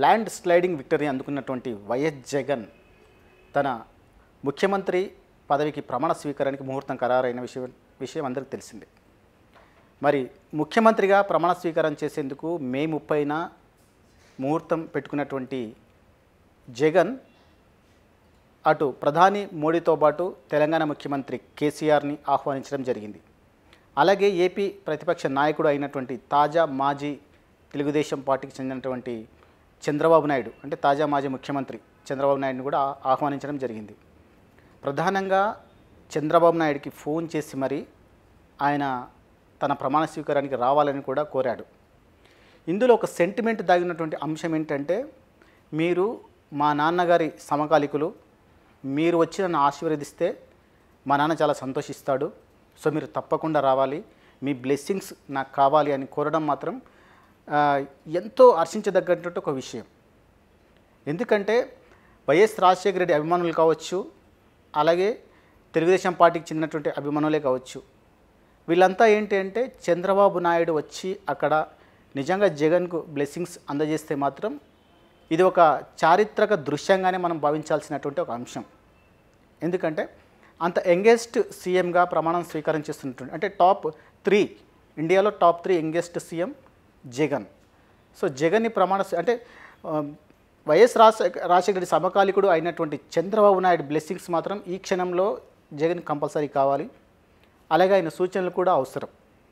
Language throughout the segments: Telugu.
ల్యాండ్ స్లైడింగ్ విక్టరీ అందుకున్నటువంటి వైఎస్ జగన్ తన ముఖ్యమంత్రి పదవికి ప్రమాణ స్వీకారానికి ముహూర్తం ఖరారైన విషయం విషయం అందరికీ తెలిసిందే మరి ముఖ్యమంత్రిగా ప్రమాణ స్వీకారం చేసేందుకు మే ముప్పైన ముహూర్తం పెట్టుకున్నటువంటి జగన్ అటు ప్రధాని మోడీతో పాటు తెలంగాణ ముఖ్యమంత్రి కేసీఆర్ని ఆహ్వానించడం జరిగింది అలాగే ఏపీ ప్రతిపక్ష నాయకుడు అయినటువంటి తాజా మాజీ తెలుగుదేశం పార్టీకి చెందినటువంటి చంద్రబాబు నాయుడు అంటే తాజా మాజీ ముఖ్యమంత్రి చంద్రబాబు నాయుడుని కూడా ఆహ్వానించడం జరిగింది ప్రధానంగా చంద్రబాబు నాయుడికి ఫోన్ చేసి మరి ఆయన తన ప్రమాణ స్వీకారానికి రావాలని కూడా కోరాడు ఇందులో ఒక సెంటిమెంట్ దాగినటువంటి అంశం ఏంటంటే మీరు మా నాన్నగారి సమకాలికులు మీరు వచ్చి నన్ను ఆశీర్వదిస్తే మా నాన్న చాలా సంతోషిస్తాడు సో మీరు తప్పకుండా రావాలి మీ బ్లెస్సింగ్స్ నాకు కావాలి అని కోరడం మాత్రం ఆ, ఎంతో హర్షించదగ్గటువంటి ఒక విషయం ఎందుకంటే వైఎస్ రాజశేఖర రెడ్డి అభిమానులు కావచ్చు అలాగే తెలుగుదేశం పార్టీకి చెందినటువంటి అభిమానులే కావచ్చు వీళ్ళంతా ఏంటి అంటే చంద్రబాబు నాయుడు వచ్చి అక్కడ నిజంగా జగన్కు బ్లెస్సింగ్స్ అందజేస్తే మాత్రం ఇది ఒక చారిత్రక దృశ్యంగానే మనం భావించాల్సినటువంటి ఒక అంశం ఎందుకంటే అంత యంగెస్ట్ సీఎంగా ప్రమాణం స్వీకారం చేస్తున్నటువంటి అంటే టాప్ త్రీ ఇండియాలో top three youngest CM Jagan so జగన్ని ప్రమాణ స్వీ- అంటే ఆ, వైఎస్ రాజశేఖర రాజశేఖర రెడ్డి సమకాలికుడు అయినటువంటి చంద్రబాబు నాయుడు బ్లెస్సింగ్స్ మాత్రం ఈ క్షణంలో జగన్ కంపల్సరీ కావాలి అలాగే ఆయన సూచనలు కూడా అవసరం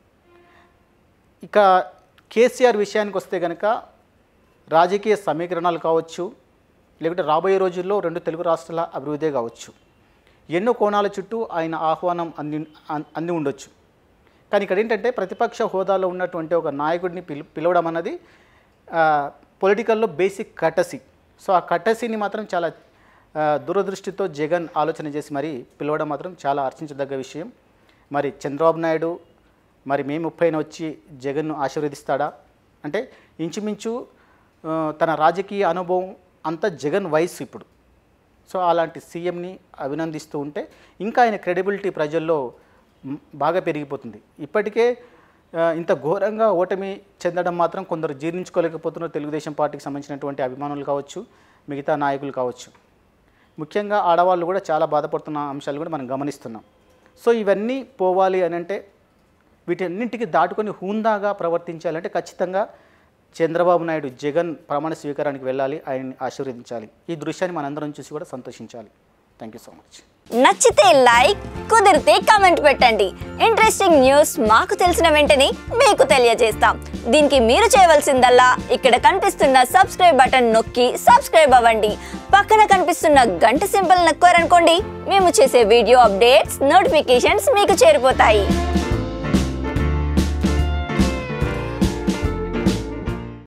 ఇక కేసీఆర్ విషయానికి వస్తే కనుక రాజకీయ సమీకరణాలు కావచ్చు లేకుంటే రాబోయే రోజుల్లో రెండు తెలుగు రాష్ట్రాల అభివృద్ధి కావచ్చు ఎన్నో కోణాల చుట్టూ ఆయన ఆహ్వానం అంది అన్- అంది ఉండొచ్చు కానీ ఇక్కడ ఏంటంటే ప్రతిపక్ష హోదాలో ఉన్నటువంటి ఒక నాయకుడిని పిలు పిలవడం అన్నది పొలిటికల్లో బేసిక్ కటసి సో ఆ కటసిని మాత్రం చాలా ఆ, దూరదృష్టితో జగన్ ఆలోచన చేసి మరి పిలవడం మాత్రం చాలా హర్షించదగ్గ విషయం మరి చంద్రబాబు నాయుడు మరి మే ముప్పైన వచ్చి జగన్ను ఆశీర్వదిస్తాడా అంటే ఇంచుమించు ఆ, తన రాజకీయ అనుభవం అంతా జగన్ వయసు ఇప్పుడు సో అలాంటి సీఎంని అభినందిస్తూ ఉంటే ఇంకా ఆయన క్రెడిబిలిటీ ప్రజల్లో మ్, బాగా పెరిగిపోతుంది ఇప్పటికే ఆ, ఇంత ఘోరంగా ఓటమి చెందడం మాత్రం కొందరు జీర్ణించుకోలేకపోతున్నారు తెలుగుదేశం పార్టీకి సంబంధించినటువంటి అభిమానులు కావచ్చు మిగతా నాయకులు కావచ్చు ముఖ్యంగా ఆడవాళ్ళు కూడా చాలా బాధపడుతున్న అంశాలు కూడా మనం గమనిస్తున్నాం సో ఇవన్నీ పోవాలి అని అంటే వీటన్నింటికి దాటుకొని హుందాగా ప్రవర్తించాలంటే ఖచ్చితంగా చంద్రబాబు నాయుడు జగన్ ప్రమాణ స్వీకారానికి వెళ్ళాలి ఆయన్ని ఆశీర్వదించాలి ఈ దృశ్యాన్ని మనందరం చూసి కూడా సంతోషించాలి థ్యాంక్ యూ సో మచ్ నచ్చితే లైక్ కుదిరితే కమెంట్ పెట్టండి ఇంట్రెస్టింగ్ న్యూస్ మాకు తెలిసిన వెంటనే మీకు తెలియజేస్తాం దీనికి మీరు చేయవలసిందల్లా ఇక్కడ కనిపిస్తున్న సబ్స్క్రైబ్ బటన్ నొక్కి సబ్స్క్రైబ్ అవ్వండి పక్కన కనిపిస్తున్న గంట సింబల్ నొక్కారనుకోండి మేము చేసే వీడియో అప్డేట్స్ నోటిఫికేషన్స్ మీకు చేరిపోతాయి